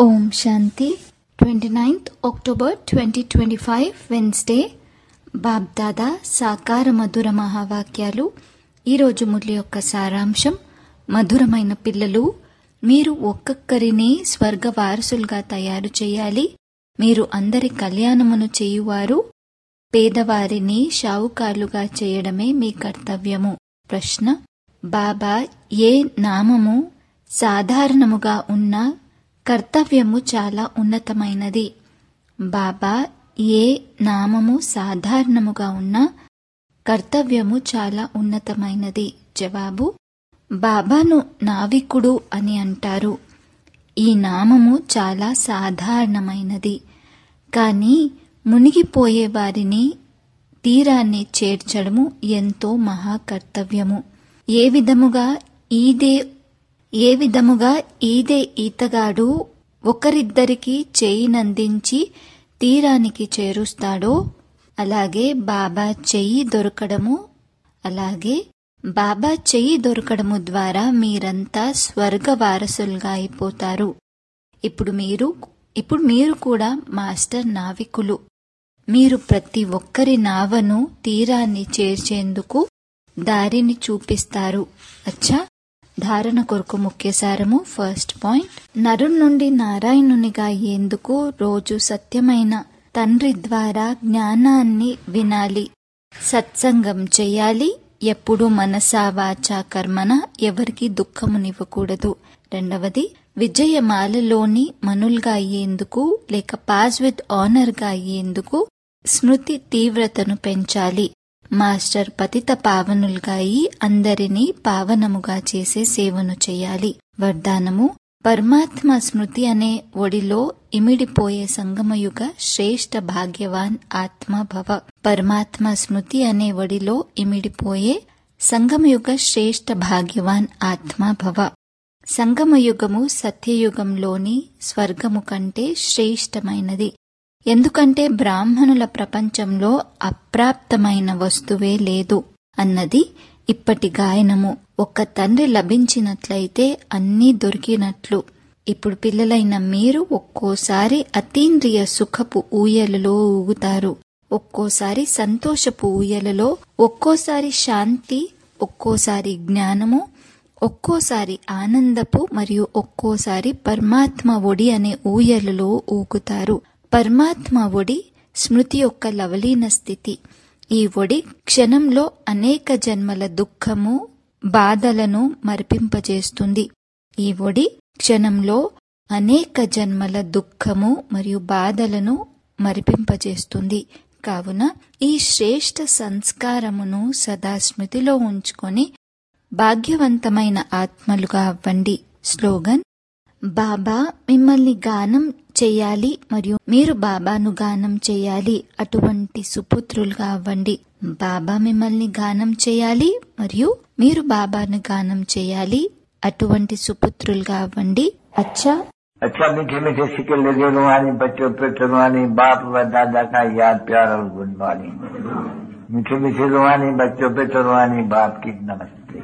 ఓం Shanti twenty ninth October twenty twenty five Wednesday BapDada సాకార మధుర మహావాక్యాలు ఈరోజు మురళి యొక్క సారాంశం మధురమైన పిల్లలు మీరు ఒక్కొక్కరిని స్వర్గ వారసులుగా తయారు చేయాలి మీరు అందరి కళ్యాణమును చేయువారు పేదవారిని షావుకారులుగా చేయడమే మీ కర్తవ్యము ప్రశ్న బాబా ఏ నామము సాధారణముగా ఉన్న కర్తవ్యము చాలా ఉన్నతమైనది బాబా ఏ నామము సాధారణముగా ఉన్న కర్తవ్యము చాలా ఉన్నతమైనది జవాబు బాబాను నావికుడు అని అంటారు ఈ నామము చాలా సాధారణమైనది కానీ మునిగిపోయే వారిని తీరాన్ని చేర్చడము ఎంతో మహాకర్తవ్యము ఏ విధముగా ఈదే ఏ విధముగా ఈదే ఈతగాడు ఒకరిద్దరికి చేయినందించి తీరానికి చేరుస్తాడో అలాగే బాబా చెయ్యి దొరకడము అలాగే బాబా చెయ్యి దొరకడము ద్వారా మీరంతా స్వర్గ వారసులుగా అయిపోతారు ఇప్పుడు మీరు ఇప్పుడు మీరు కూడా మాస్టర్ నావికులు మీరు ప్రతి ఒక్కరి నావను తీరాన్ని చేర్చేందుకు దారిని చూపిస్తారు అచ్చా ధారణ కొరకు ముఖ్య సారము ఫస్ట్ పాయింట్ నరుని నుండి నారాయణునిగా అయ్యేందుకు రోజు సత్యమైన తండ్రి ద్వారా జ్ఞానాన్ని వినాలి సత్సంగం చేయాలి ఎప్పుడు మనసా వాచా కర్మన ఎవరికి దుఃఖమునివ్వకూడదు రెండవది విజయమాలలోని మనుల్గా అయ్యేందుకు లేక పాస్ విత్ ఆనర్గా అయ్యేందుకు స్మృతి తీవ్రతను పెంచాలి మాస్టర్ పతిత పావనులుగా అయి అందరినీ పావనముగా చేసే సేవను చేయాలి వరదానము పరమాత్మ స్మృతి అనే ఒడిలో ఇమిడిపోయే సంగమయుగ శ్రేష్ఠ భాగ్యవాన్ ఆత్మ భవ పరమాత్మ స్మృతి అనే ఒడిలో ఇమిడిపోయే సంగమయుగ శ్రేష్ఠ భాగ్యవాన్ ఆత్మ భవ సంగమయుగము సత్యయుగంలోని స్వర్గము కంటే శ్రేష్టమైనది ఎందుకంటే బ్రాహ్మణుల ప్రపంచంలో అప్రాప్తమైన వస్తువే లేదు అన్నది ఇప్పటి గాయనము ఒక్క తండ్రి లభించినట్లయితే అన్నీ దొరికినట్లు ఇప్పుడు పిల్లలైన మీరు ఒక్కోసారి అతీంద్రియ సుఖపు ఊయలలో ఊగుతారు ఒక్కోసారి సంతోషపు ఊయలలో ఒక్కోసారి శాంతి ఒక్కోసారి జ్ఞానము ఒక్కోసారి ఆనందపు మరియు ఒక్కోసారి పరమాత్మ ఒడి అనే ఊయలలో ఊగుతారు పరమాత్మ ఒడి స్మృతి యొక్క లవలీన స్థితి ఈ ఒడి క్షణంలో అనేక జన్మల దుఃఖము బాధలను మరిపింపజేస్తుంది ఈ ఒడి క్షణంలో అనేక జన్మల దుఃఖము మరియు బాధలను మరిపింపజేస్తుంది కావున ఈ శ్రేష్ఠ సంస్కారమును సదా స్మృతిలో ఉంచుకొని భాగ్యవంతమైన ఆత్మలుగా అవ్వండి స్లోగన్ బాబా మిమ్మల్ని గానం చేయాలి మరియు మీరు బాబాను గానం చేయాలి అటువంటి సుపుత్రులుగా అవ్వండి బాబా మిమ్మల్ని గానం చేయాలి మరియు మీరు బాబాను గానం చేయాలి అటువంటి సుపుత్రులుగా అవ్వండి అచ్చా अच्छा मीठे मीठे सिक्के लगे रुहानी बच्चों पे रुहानी बाप व दादा का याद प्यार और गुड मॉर्निंग मीठे मीठे रुहानी बच्चों पे रुहानी बाप की नमस्ते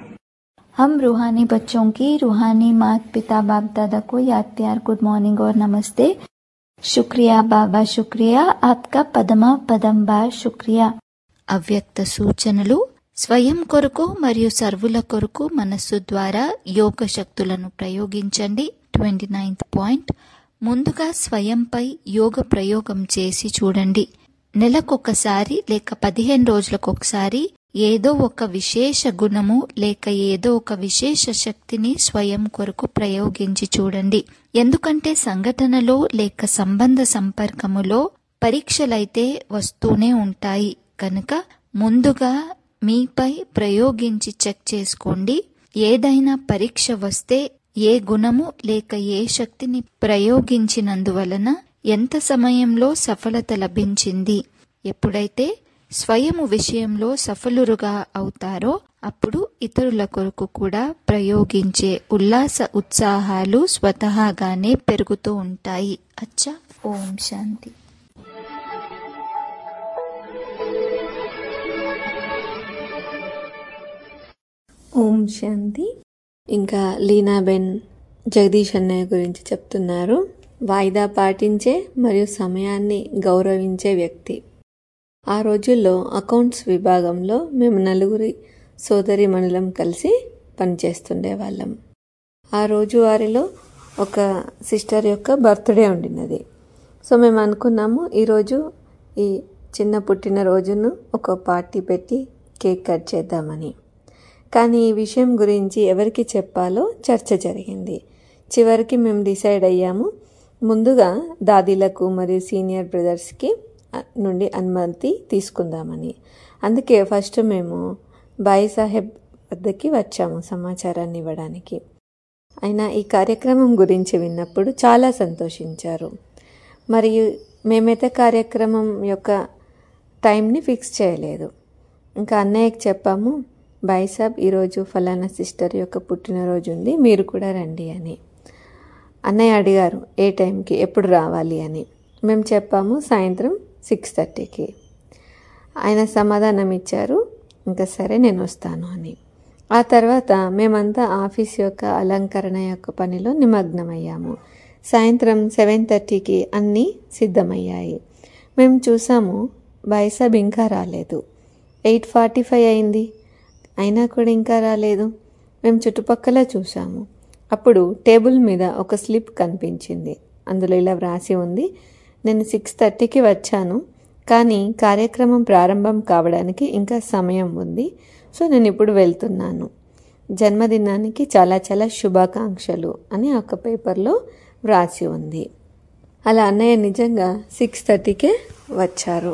हम रूहानी बच्चों की रूहानी मात पिता बाप दादा को याद प्यार गुड मॉर्निंग और नमस्ते शुक्रिया बाबा शुक्रिया आपका పదమా పదం బార్ శుక్రియా అవ్యక్త సూచనలు స్వయం కొరకు మరియు సర్వుల కొరకు మనస్సు ద్వారా యోగ శక్తులను ప్రయోగించండి ట్వంటీ నైన్త్ పాయింట్ ముందుగా స్వయంపై యోగ ప్రయోగం చేసి చూడండి నెలకొకసారి లేక పదిహేను రోజులకొకసారి ఏదో ఒక విశేష గుణము లేక ఏదో ఒక విశేష శక్తిని స్వయం కొరకు ప్రయోగించి చూడండి ఎందుకంటే సంఘటనలో లేక సంబంధ సంపర్కములో పరీక్షలైతే వస్తూనే ఉంటాయి కనుక ముందుగా మీపై ప్రయోగించి చెక్ చేసుకోండి ఏదైనా పరీక్ష వస్తే ఏ గుణము లేక ఏ శక్తిని ప్రయోగించినందువలన ఎంత సమయంలో సఫలత లభించింది ఎప్పుడైతే స్వయము విషయంలో సఫలురుగా అవుతారో అప్పుడు ఇతరుల కొరకు కూడా ప్రయోగించే ఉల్లాస ఉత్సాహాలు స్వతహాగానే పెరుగుతూ ఉంటాయి అచ్చా ఓం శాంతి ఓం శాంతి ఇంకా లీనాబెన్ జగదీష్ అన్నయ్య గురించి చెప్తున్నారు వాయిదా పాటించే మరియు సమయాన్ని గౌరవించే వ్యక్తి ఆ రోజుల్లో అకౌంట్స్ విభాగంలో మేము నలుగురి సోదరి మనులం కలిసి పనిచేస్తుండే వాళ్ళం ఆ రోజు వారిలో ఒక సిస్టర్ యొక్క బర్త్డే ఉండినది సో మేము అనుకున్నాము ఈరోజు ఈ చిన్న పుట్టినరోజును ఒక పార్టీ పెట్టి కేక్ కట్ చేద్దామని కానీ ఈ విషయం గురించి ఎవరికి చెప్పాలో చర్చ జరిగింది చివరికి మేము డిసైడ్ అయ్యాము ముందుగా దాదీలకు మరియు సీనియర్ బ్రదర్స్కి నుండి అనుమతి తీసుకుందామని అందుకే ఫస్ట్ మేము బాయి సాహెబ్ వద్దకి వచ్చాము సమాచారాన్ని ఇవ్వడానికి అయినా ఈ కార్యక్రమం గురించి విన్నప్పుడు చాలా సంతోషించారు మరియు మేమైతే కార్యక్రమం యొక్క టైంని ఫిక్స్ చేయలేదు ఇంకా అన్నయ్యకి చెప్పాము బాయ్ సాబ్ ఈరోజు ఫలానా సిస్టర్ యొక్క పుట్టినరోజు ఉంది మీరు కూడా రండి అని అన్నయ్య అడిగారు ఏ టైంకి ఎప్పుడు రావాలి అని మేము చెప్పాము సాయంత్రం సిక్స్ థర్టీకి ఆయన సమాధానం ఇచ్చారు ఇంకా సరే నేను వస్తాను అని ఆ తర్వాత మేమంతా ఆఫీస్ యొక్క అలంకరణ యొక్క పనిలో నిమగ్నమయ్యాము సాయంత్రం సెవెన్ థర్టీకి అన్నీ సిద్ధమయ్యాయి మేము చూసాము బైసాబ్ ఇంకా రాలేదు ఎయిట్ ఫార్టీ ఫైవ్ అయింది అయినా కూడా ఇంకా రాలేదు మేము చుట్టుపక్కల చూసాము అప్పుడు టేబుల్ మీద ఒక స్లిప్ కనిపించింది అందులో ఇలా వ్రాసి ఉంది నేను సిక్స్ థర్టీకి వచ్చాను కానీ కార్యక్రమం ప్రారంభం కావడానికి ఇంకా సమయం ఉంది సో నేను ఇప్పుడు వెళ్తున్నాను జన్మదినానికి చాలా చాలా శుభాకాంక్షలు అని ఒక పేపర్లో వ్రాసి ఉంది అలా అన్నయ్య నిజంగా సిక్స్ థర్టీకే వచ్చారు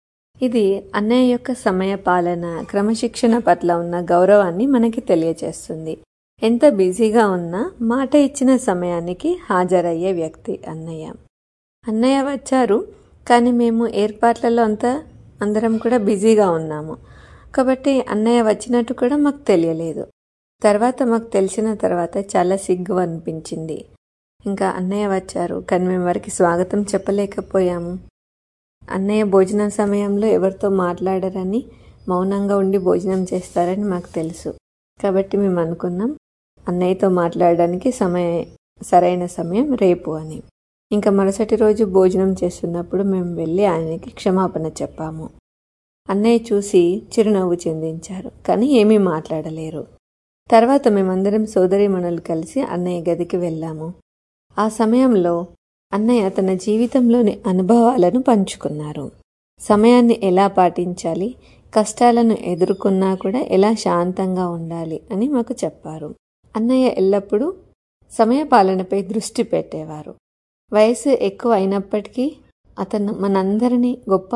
ఇది అన్నయ్య యొక్క సమయ పాలన క్రమశిక్షణ పట్ల ఉన్న గౌరవాన్ని మనకి తెలియజేస్తుంది ఎంత బిజీగా ఉన్నా మాట ఇచ్చిన సమయానికి హాజరయ్యే వ్యక్తి అన్నయ్య అన్నయ్య వచ్చారు కానీ మేము ఏర్పాట్లలో అంతా అందరం కూడా బిజీగా ఉన్నాము కాబట్టి అన్నయ్య వచ్చినట్టు కూడా మాకు తెలియలేదు తర్వాత మాకు తెలిసిన తర్వాత చాలా సిగ్గు అనిపించింది ఇంకా అన్నయ్య వచ్చారు కానీ మేము వారికి స్వాగతం చెప్పలేకపోయాము అన్నయ్య భోజనం సమయంలో ఎవరితో మాట్లాడరని మౌనంగా ఉండి భోజనం చేస్తారని మాకు తెలుసు కాబట్టి మేము అనుకున్నాం అన్నయ్యతో మాట్లాడడానికి సమయం సరైన సమయం రేపు అని ఇంకా మరుసటి రోజు భోజనం చేస్తున్నప్పుడు మేము వెళ్ళి ఆయనకి క్షమాపణ చెప్పాము అన్నయ్య చూసి చిరునవ్వు చెందించారు కానీ ఏమీ మాట్లాడలేరు తర్వాత మేమందరం సోదరిమణులు కలిసి అన్నయ్య గదికి వెళ్ళాము ఆ సమయంలో అన్నయ్య తన జీవితంలోని అనుభవాలను పంచుకున్నారు సమయాన్ని ఎలా పాటించాలి కష్టాలను ఎదుర్కొన్నా కూడా ఎలా శాంతంగా ఉండాలి అని మాకు చెప్పారు అన్నయ్య ఎల్లప్పుడూ సమయ పాలనపై దృష్టి పెట్టేవారు వయసు ఎక్కువ అయినప్పటికీ అతను మనందరినీ గొప్ప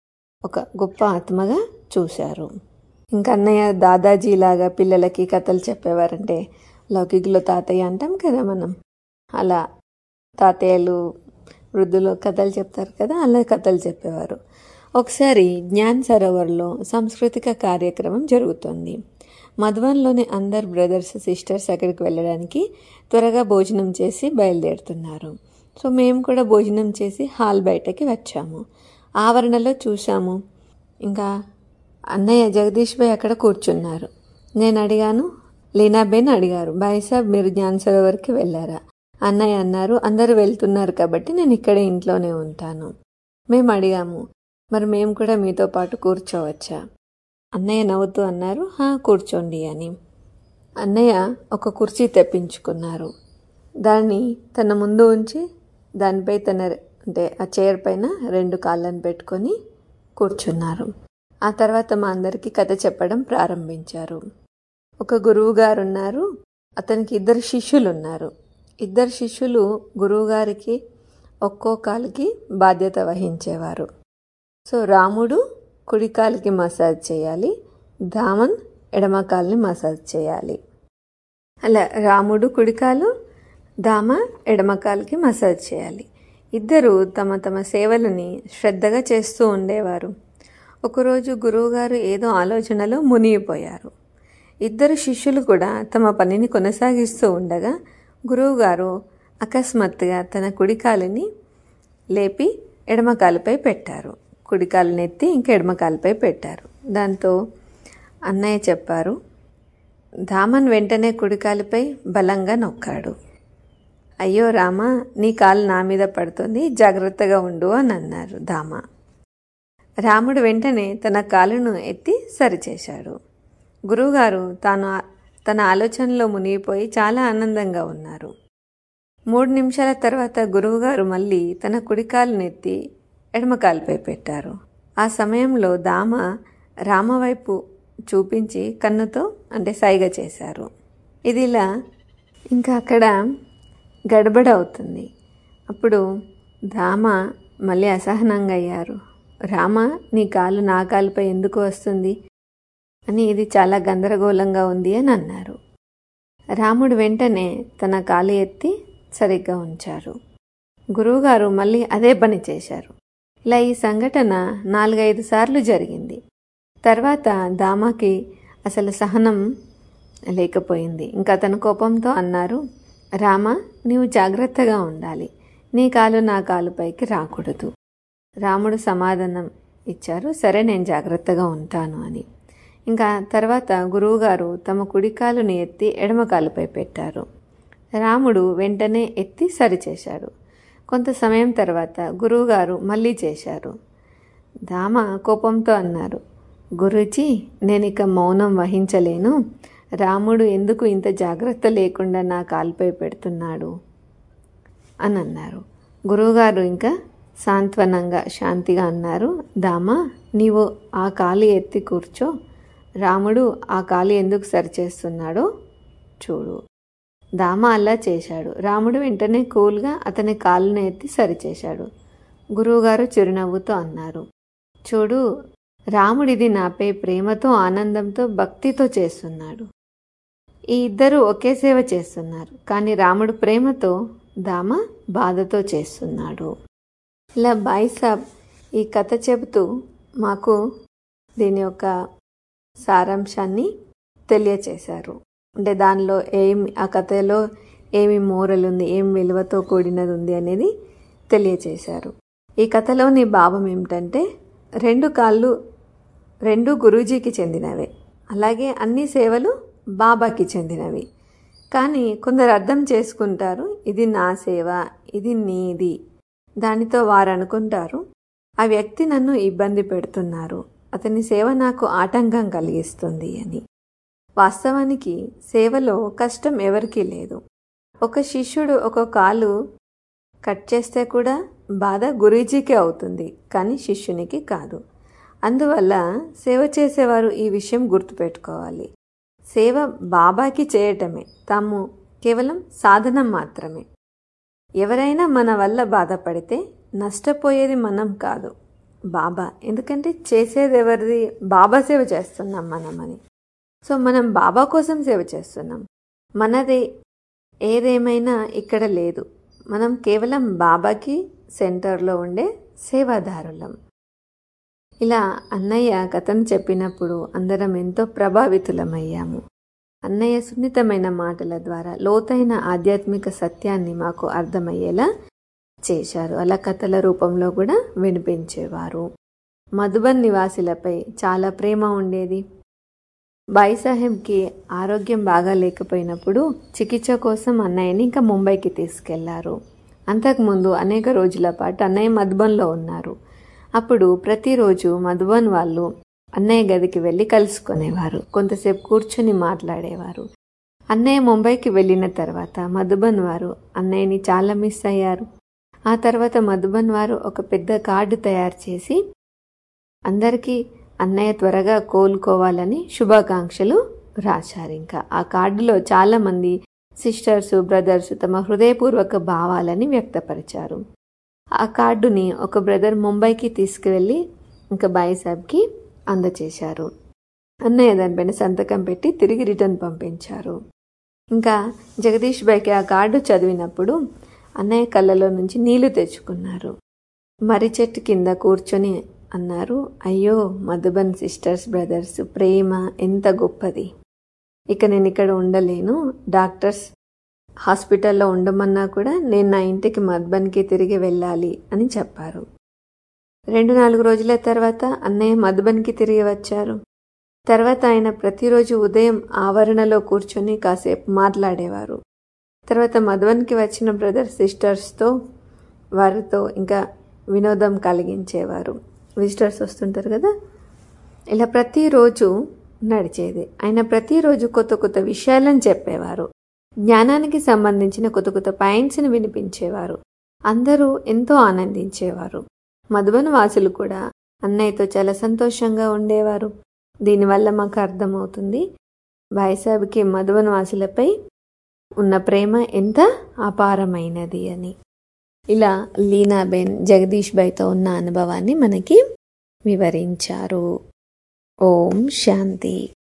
ఒక గొప్ప ఆత్మగా చూశారు ఇంకా అన్నయ్య దాదాజీ లాగా పిల్లలకి కథలు చెప్పేవారంటే లౌకికలో తాతయ్య అంటాం కదా మనం అలా తాతయ్యలు వృద్ధులు కథలు చెప్తారు కదా అలా కథలు చెప్పేవారు ఒకసారి జ్ఞాన్ సరోవర్లో సాంస్కృతిక కార్యక్రమం జరుగుతుంది మధువన్లోని అందరు బ్రదర్స్ సిస్టర్స్ అక్కడికి వెళ్ళడానికి త్వరగా భోజనం చేసి బయలుదేరుతున్నారు సో మేము కూడా భోజనం చేసి హాల్ బయటకి వచ్చాము ఆవరణలో చూసాము ఇంకా అన్నయ్య జగదీష్ భాయ్ అక్కడ కూర్చున్నారు నేను అడిగాను లీనాబేన్ అడిగారు బాయ్ సాబ్ మీరు జ్ఞాన్ సరోవర్కి వెళ్ళారా అన్నయ్య అన్నారు అందరూ వెళ్తున్నారు కాబట్టి నేను ఇక్కడే ఇంట్లోనే ఉంటాను మేము అడిగాము మరి మేము కూడా మీతో పాటు కూర్చోవచ్చా అన్నయ్య నవ్వుతూ అన్నారు హా కూర్చోండి అని అన్నయ్య ఒక కుర్చీ తెప్పించుకున్నారు దాన్ని తన ముందు ఉంచి దానిపై తన అంటే ఆ చైర్ పైన రెండు కాళ్ళను పెట్టుకొని కూర్చున్నారు ఆ తర్వాత మా అందరికీ కథ చెప్పడం ప్రారంభించారు ఒక గురువు గారు ఉన్నారు అతనికి ఇద్దరు శిష్యులు ఉన్నారు ఇద్దరు శిష్యులు గురువుగారికి ఒక్కో కాలుకి బాధ్యత వహించేవారు సో రాముడు కుడి కాలుకి మసాజ్ చేయాలి ధామన్ ఎడమ కాలుని మసాజ్ చేయాలి అలా రాముడు కుడికాలు దామ ఎడమకాలకి మసాజ్ చేయాలి ఇద్దరు తమ తమ సేవలని శ్రద్ధగా చేస్తూ ఉండేవారు ఒకరోజు గురువుగారు ఏదో ఆలోచనలో మునిగిపోయారు ఇద్దరు శిష్యులు కూడా తమ పనిని కొనసాగిస్తూ ఉండగా గురువుగారు అకస్మాత్తుగా తన కుడికాలుని లేపి ఎడమకాలుపై పెట్టారు కుడికాలుని ఎత్తి ఇంకా ఎడమకాలుపై పెట్టారు దాంతో అన్నయ్య చెప్పారు ధామన్ వెంటనే కుడికాలుపై బలంగా నొక్కాడు అయ్యో రామ నీ కాలు నా మీద పడుతుంది జాగ్రత్తగా ఉండు అని అన్నారు దామ రాముడు వెంటనే తన కాలును ఎత్తి సరిచేశాడు గురువుగారు తాను తన ఆలోచనలో మునిగిపోయి చాలా ఆనందంగా ఉన్నారు మూడు నిమిషాల తర్వాత గురువుగారు మళ్ళీ తన కుడికాలును ఎత్తి ఎడమకాలుపై పెట్టారు ఆ సమయంలో దామ రామ వైపు చూపించి కన్నుతో అంటే సైగ చేశారు ఇది ఇలా ఇంకా అక్కడ గడబడ అవుతుంది అప్పుడు రామ మళ్ళీ అసహనంగా అయ్యారు రామ నీ కాలు నా కాలుపై ఎందుకు వస్తుంది అని ఇది చాలా గందరగోళంగా ఉంది అని అన్నారు రాముడు వెంటనే తన కాలు ఎత్తి సరిగ్గా ఉంచారు గురువుగారు మళ్ళీ అదే పని చేశారు ఇలా ఈ సంఘటన నాలుగైదు సార్లు జరిగింది తర్వాత దామాకి అసలు సహనం లేకపోయింది ఇంకా తన కోపంతో అన్నారు రామ నీవు జాగ్రత్తగా ఉండాలి నీ కాలు నా కాలుపైకి రాకూడదు రాముడు సమాధానం ఇచ్చారు సరే నేను జాగ్రత్తగా ఉంటాను అని ఇంకా తర్వాత గురువుగారు తమ కుడి కాలుని ఎత్తి ఎడమ కాలుపై పెట్టారు రాముడు వెంటనే ఎత్తి సరిచేశాడు కొంత సమయం తర్వాత గురువుగారు మళ్ళీ చేశారు దామ కోపంతో అన్నారు గురుజీ నేను ఇక మౌనం వహించలేను రాముడు ఎందుకు ఇంత జాగ్రత్త లేకుండా నా కాలుపై పెడుతున్నాడు అని అన్నారు గురువుగారు ఇంకా సాంత్వనంగా శాంతిగా అన్నారు దామా నీవు ఆ కాలు ఎత్తి కూర్చో రాముడు ఆ కాలు ఎందుకు సరిచేస్తున్నాడో చూడు దామ అలా చేశాడు రాముడు వెంటనే కూల్గా అతని కాలును ఎత్తి సరిచేశాడు గురువుగారు చిరునవ్వుతో అన్నారు చూడు రాముడిది నాపై ప్రేమతో ఆనందంతో భక్తితో చేస్తున్నాడు ఈ ఇద్దరు ఒకే సేవ చేస్తున్నారు కానీ రాముడు ప్రేమతో దామ బాధతో చేస్తున్నాడు ఇలా బాయ్ సాబ్ ఈ కథ చెబుతూ మాకు దీని యొక్క సారాంశాన్ని తెలియచేశారు అంటే దానిలో ఏమి ఆ కథలో ఏమి మోరల్ ఉంది ఏం విలువతో కూడినది ఉంది అనేది తెలియచేశారు ఈ కథలోని భావం ఏమిటంటే రెండు కాళ్ళు రెండు గురూజీకి చెందినవే అలాగే అన్ని సేవలు బాబాకి చెందినవి కానీ కొందరు అర్థం చేసుకుంటారు ఇది నా సేవ ఇది నీది దానితో వారు అనుకుంటారు ఆ వ్యక్తి నన్ను ఇబ్బంది పెడుతున్నారు అతని సేవ నాకు ఆటంకం కలిగిస్తుంది అని వాస్తవానికి సేవలో కష్టం ఎవరికీ లేదు ఒక శిష్యుడు ఒక కాలు కట్ చేస్తే కూడా బాధ గురూజీకి అవుతుంది కానీ శిష్యునికి కాదు అందువల్ల సేవ చేసేవారు ఈ విషయం గుర్తుపెట్టుకోవాలి సేవ బాబాకి చేయటమే తాము కేవలం సాధనం మాత్రమే ఎవరైనా మన వల్ల బాధపడితే నష్టపోయేది మనం కాదు బాబా ఎందుకంటే చేసేది ఎవరిది బాబా సేవ చేస్తున్నాం మనమని సో మనం బాబా కోసం సేవ చేస్తున్నాం మనది ఏదేమైనా ఇక్కడ లేదు మనం కేవలం బాబాకి సెంటర్లో ఉండే సేవాదారులం ఇలా అన్నయ్య కథను చెప్పినప్పుడు అందరం ఎంతో ప్రభావితులమయ్యాము అన్నయ్య సున్నితమైన మాటల ద్వారా లోతైన ఆధ్యాత్మిక సత్యాన్ని మాకు అర్థమయ్యేలా చేశారు అలా కథల రూపంలో కూడా వినిపించేవారు మధుబన్ నివాసులపై చాలా ప్రేమ ఉండేది బాయి సాహెబ్కి ఆరోగ్యం బాగా లేకపోయినప్పుడు చికిత్స కోసం అన్నయ్యని ఇంకా ముంబైకి తీసుకెళ్లారు అంతకుముందు అనేక రోజుల పాటు అన్నయ్య మధుబన్లో ఉన్నారు అప్పుడు ప్రతిరోజు మధుబన్ వాళ్ళు అన్నయ్య గదికి వెళ్ళి కలుసుకునేవారు కొంతసేపు కూర్చొని మాట్లాడేవారు అన్నయ్య ముంబైకి వెళ్ళిన తర్వాత మధుబన్ వారు అన్నయ్యని చాలా మిస్ అయ్యారు ఆ తర్వాత మధుబన్ వారు ఒక పెద్ద కార్డు తయారు చేసి అందరికీ అన్నయ్య త్వరగా కోలుకోవాలని శుభాకాంక్షలు రాశారు ఇంకా ఆ కార్డులో చాలామంది సిస్టర్స్ బ్రదర్స్ తమ హృదయపూర్వక భావాలని వ్యక్తపరిచారు ఆ కార్డుని ఒక బ్రదర్ ముంబైకి తీసుకువెళ్ళి ఇంకా బాయి సాబ్కి అందచేశారు అన్నయ్య దానిపైన సంతకం పెట్టి తిరిగి రిటర్న్ పంపించారు ఇంకా జగదీష్ బాయ్కి ఆ కార్డు చదివినప్పుడు అన్నయ్య కళ్ళలో నుంచి నీళ్లు తెచ్చుకున్నారు మర్రి చెట్టు కింద కూర్చొని అన్నారు అయ్యో మధుబన్ సిస్టర్స్ బ్రదర్స్ ప్రేమ ఎంత గొప్పది ఇక నేను ఇక్కడ ఉండలేను డాక్టర్స్ హాస్పిటల్లో ఉండమన్నా కూడా నేను నా ఇంటికి మధుబన్కి తిరిగి వెళ్ళాలి అని చెప్పారు రెండు నాలుగు రోజుల తర్వాత అన్నయ్య మధుబన్కి తిరిగి వచ్చారు తర్వాత ఆయన ప్రతిరోజు ఉదయం ఆవరణలో కూర్చొని కాసేపు మాట్లాడేవారు తర్వాత మధువన్కి వచ్చిన బ్రదర్ సిస్టర్స్తో వారితో ఇంకా వినోదం కలిగించేవారు విజిటర్స్ వస్తుంటారు కదా ఇలా ప్రతిరోజు నడిచేది ఆయన ప్రతిరోజు కొత్త కొత్త విషయాలను చెప్పేవారు జ్ఞానానికి సంబంధించిన కొత్త కొత్త పాయింట్స్ని వినిపించేవారు అందరూ ఎంతో ఆనందించేవారు మధుబన్ వాసులు కూడా అన్నయ్యతో చాలా సంతోషంగా ఉండేవారు దీనివల్ల మాకు అర్థమవుతుంది బాయిసాబ్కి మధుబన్ వాసులపై ఉన్న ప్రేమ ఎంత అపారమైనది అని ఇలా లీనాబెన్ జగదీష్ బైతో ఉన్న అనుభవాన్ని మనకి వివరించారు ఓం శాంతి